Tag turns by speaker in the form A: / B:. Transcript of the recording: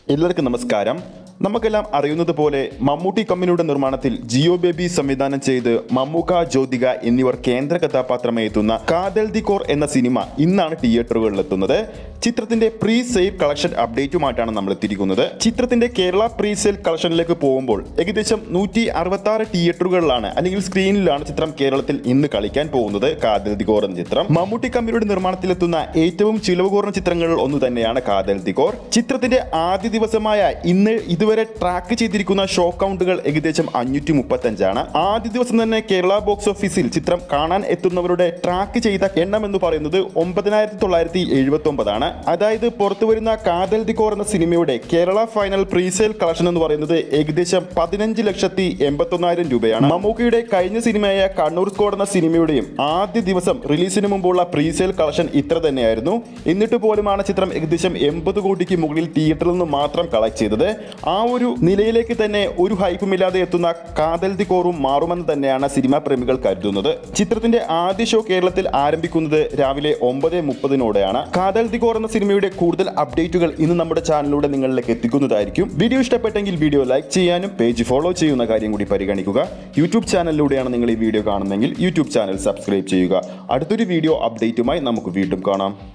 A: എല്ലാവർക്കും നമസ്കാരം നമുക്കെല്ലാം അറിയുന്നത് പോലെ മമ്മൂട്ടി കമ്പനിയുടെ നിർമ്മാണത്തിൽ ജിയോ ബേബി സംവിധാനം ചെയ്ത് മമ്മൂക്ക ജ്യോതിക എന്നിവർ കേന്ദ്ര കഥാപാത്രമായി എത്തുന്ന കാതൽ ദി കോർ എന്ന സിനിമ ഇന്നാണ് തിയേറ്ററുകളിൽ എത്തുന്നത് ചിത്രത്തിന്റെ പ്രീ സെയിൽ കളക്ഷൻ അപ്ഡേറ്റുമായിട്ടാണ് നമ്മൾ എത്തിയിരിക്കുന്നത് ചിത്രത്തിന്റെ കേരള പ്രീ സെയിൽ കളക്ഷനിലേക്ക് പോകുമ്പോൾ ഏകദേശം നൂറ്റി അറുപത്തി ആറ് തിയേറ്ററുകളിലാണ് അല്ലെങ്കിൽ സ്ക്രീനിലാണ് ചിത്രം കേരളത്തിൽ ഇന്ന് കളിക്കാൻ പോകുന്നത് കാതൽ ദി കോർ എന്ന ചിത്രം മമ്മൂട്ടി കമ്പനിയുടെ നിർമ്മാണത്തിലെത്തുന്ന ഏറ്റവും ചിലവ് കുറഞ്ഞ ചിത്രങ്ങളിൽ ഒന്ന് തന്നെയാണ് കാതൽ ദി കോർ ചിത്രത്തിന്റെ ആദ്യ ദിവസമായ ഇന്ന് ഇതുവരെ ട്രാക്ക് ചെയ്തിരിക്കുന്ന ഷോ കൗണ്ടുകൾ ഏകദേശം അഞ്ഞൂറ്റി മുപ്പത്തഞ്ചാണ് ആദ്യ ദിവസം തന്നെ കേരള ബോക്സ് ഓഫീസിൽ ചിത്രം കാണാൻ എത്തുന്നവരുടെ ട്രാക്ക് ചെയ്ത എണ്ണം എന്ന് പറയുന്നത് ഒമ്പതിനായിരത്തി തൊള്ളായിരത്തി എഴുപത്തി ഒമ്പതാണ് അതായത് പുറത്തു വരുന്ന കാതൽ ദി കോർ എന്ന സിനിമയുടെ കേരള ഫൈനൽ പ്രീസെയിൽ കളക്ഷൻ എന്ന് പറയുന്നത് ഏകദേശം പതിനഞ്ച് ലക്ഷത്തി എൺപത്തൊന്നായിരം രൂപയാണ് മമ്മൂക്കയുടെ കഴിഞ്ഞ സിനിമയായ കണ്ണൂർ സ്കോഡ് എന്ന സിനിമയുടെയും ആദ്യ ദിവസം റിലീസിന് മുമ്പുള്ള പ്രീസെയിൽ കളക്ഷൻ ഇത്ര തന്നെയായിരുന്നു എന്നിട്ട് പോലുമാണ് ചിത്രം ഏകദേശം എൺപത് കോടിക്ക് മുകളിൽ തിയേറ്ററിൽ നിന്ന് മാത്രം കളക്ട് ചെയ്തത് ആ ഒരു നിലയിലേക്ക് തന്നെ ഒരു ഹൈപ്പുമില്ലാതെ എത്തുന്ന കാതൽ ദി കോറും മാറുമെന്ന് തന്നെയാണ് സിനിമാ പ്രേമികൾ കരുതുന്നത് ചിത്രത്തിന്റെ ആദ്യ ഷോ കേരളത്തിൽ ആരംഭിക്കുന്നത് രാവിലെ ഒമ്പത് മുപ്പതിനോടെയാണ് കാതൽ ദി കോർ എന്ന സിനിമയുടെ കൂടുതൽ അപ്ഡേറ്റുകൾ ഇന്ന് നമ്മുടെ ചാനലിലൂടെ നിങ്ങളിലേക്ക് എത്തിക്കുന്നതായിരിക്കും വീഡിയോ ഇഷ്ടപ്പെട്ടെങ്കിൽ വീഡിയോ ലൈക്ക് ചെയ്യാനും പേജ് ഫോളോ ചെയ്യുന്ന കാര്യം കൂടി പരിഗണിക്കുക യൂട്യൂബ് ചാനലിലൂടെയാണ് നിങ്ങൾ ഈ വീഡിയോ കാണുന്നതെങ്കിൽ യൂട്യൂബ് ചാനൽ സബ്സ്ക്രൈബ് ചെയ്യുക അടുത്തൊരു വീഡിയോ അപ്ഡേറ്റുമായി നമുക്ക് വീണ്ടും കാണാം